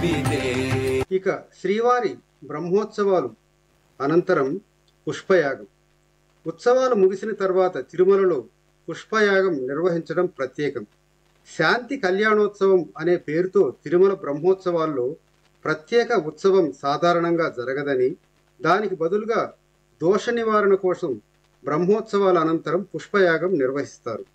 విదే ఇక శ్రీవారి బ్రహ్మోత్సవాలు అనంతరం పుష్పయాగం ఉత్సవాలు ముగిసిన తర్వాత తిరుమలలో పుష్పయాగం నిర్వహించడం ప్రత్యేకం శాంతి కళ్యాణోత్సవం అనే పేరుతో తిరుమల బ్రహ్మోత్సవాల్లో ప్రత్యేక ఉత్సవం సాధారణంగా జరగదని దానికి బదులుగా దోష నివారణ కోసం బ్రహ్మోత్సవాల అనంతరం పుష్పయాగం నిర్వహిస్తారు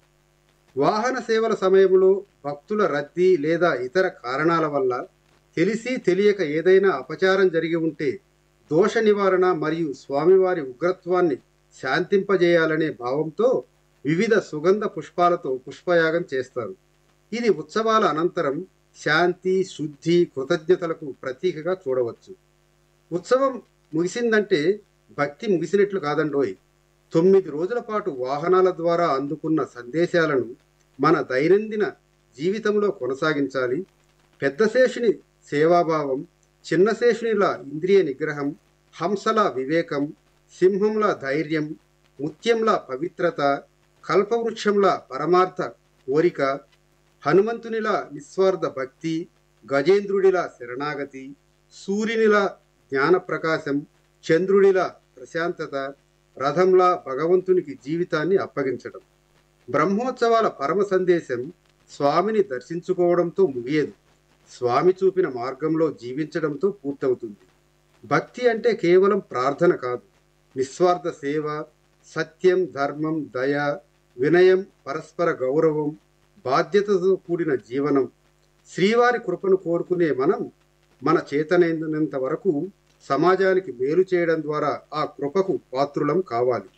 వాహన సేవల సమయంలో భక్తుల రద్దీ లేదా ఇతర కారణాల వల్ల తెలిసి తెలియక ఏదైనా అపచారం జరిగి ఉంటే దోష నివారణ మరియు స్వామివారి ఉగ్రత్వాన్ని శాంతింపజేయాలనే భావంతో వివిధ సుగంధ పుష్పాలతో పుష్పయాగం చేస్తారు ఇది ఉత్సవాల అనంతరం శాంతి శుద్ధి కృతజ్ఞతలకు ప్రతీకగా చూడవచ్చు ఉత్సవం ముగిసిందంటే భక్తి ముగిసినట్లు కాదండోయ్ తొమ్మిది రోజుల పాటు వాహనాల ద్వారా అందుకున్న సందేశాలను మన దైనందిన జీవితంలో కొనసాగించాలి పెద్దశేషుని సేవాభావం చిన్నశేషునిల ఇంద్రియ నిగ్రహం హంసల వివేకం సింహంల ధైర్యం ముత్యంల పవిత్రత కల్పవృక్షంల పరమార్థ కోరిక హనుమంతునిలా నిస్వార్థ భక్తి గజేంద్రుడిలా శరణాగతి సూర్యునిలా జ్ఞాన ప్రకాశం చంద్రుడిలా ప్రశాంతత రథంలా భగవంతునికి జీవితాన్ని అప్పగించడం బ్రహ్మోత్సవాల పరమ సందేశం స్వామిని దర్శించుకోవడంతో ముగియదు స్వామి చూపిన మార్గంలో జీవించడంతో పూర్తవుతుంది భక్తి అంటే కేవలం ప్రార్థన కాదు నిస్వార్థ సేవ సత్యం ధర్మం దయ వినయం పరస్పర గౌరవం బాధ్యతతో కూడిన జీవనం శ్రీవారి కృపను కోరుకునే మనం మన చేతనైనంత వరకు సమాజానికి మేలు చేయడం ద్వారా ఆ కృపకు పాత్రులం కావాలి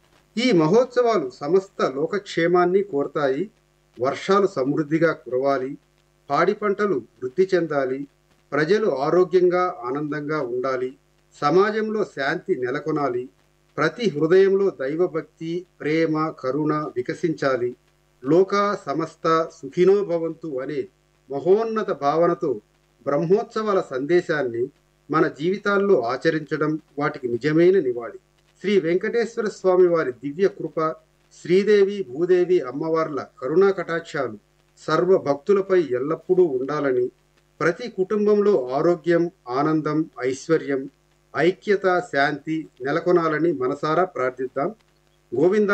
ఈ మహోత్సవాలు సమస్త లోకక్షేమాన్ని కోరతాయి వర్షాలు సమృద్ధిగా కురవాలి పాడి పంటలు వృద్ధి చెందాలి ప్రజలు ఆరోగ్యంగా ఆనందంగా ఉండాలి సమాజంలో శాంతి నెలకొనాలి ప్రతి హృదయంలో దైవభక్తి ప్రేమ కరుణ వికసించాలి లోక సమస్త సుఖినో భవంతు అనే మహోన్నత భావనతో బ్రహ్మోత్సవాల సందేశాన్ని మన జీవితాల్లో ఆచరించడం వాటికి నిజమైన నివాళి శ్రీ వెంకటేశ్వర స్వామి వారి దివ్య కృప శ్రీదేవి భూదేవి అమ్మవార్ల కరుణా కటాక్షాలు సర్వ భక్తులపై ఎల్లప్పుడూ ఉండాలని ప్రతి కుటుంబంలో ఆరోగ్యం ఆనందం ఐశ్వర్యం ఐక్యత శాంతి నెలకొనాలని మనసారా ప్రార్థిద్దాం గోవింద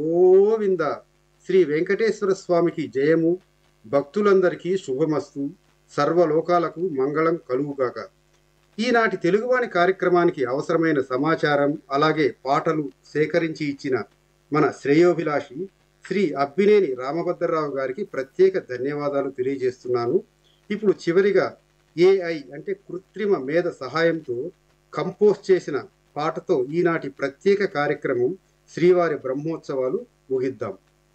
గోవింద శ్రీ వెంకటేశ్వర స్వామికి జయము భక్తులందరికీ శుభమస్తు సర్వలోకాలకు మంగళం కలుగుగాక ఈనాటి తెలుగువాణి కార్యక్రమానికి అవసరమైన సమాచారం అలాగే పాటలు సేకరించి ఇచ్చిన మన శ్రేయోభిలాషి శ్రీ అబ్బినేని రామభద్రరావు గారికి ప్రత్యేక ధన్యవాదాలు తెలియజేస్తున్నాను ఇప్పుడు చివరిగా ఏఐ అంటే కృత్రిమ మేధ సహాయంతో కంపోజ్ చేసిన పాటతో ఈనాటి ప్రత్యేక కార్యక్రమం శ్రీవారి బ్రహ్మోత్సవాలు ముగిద్దాం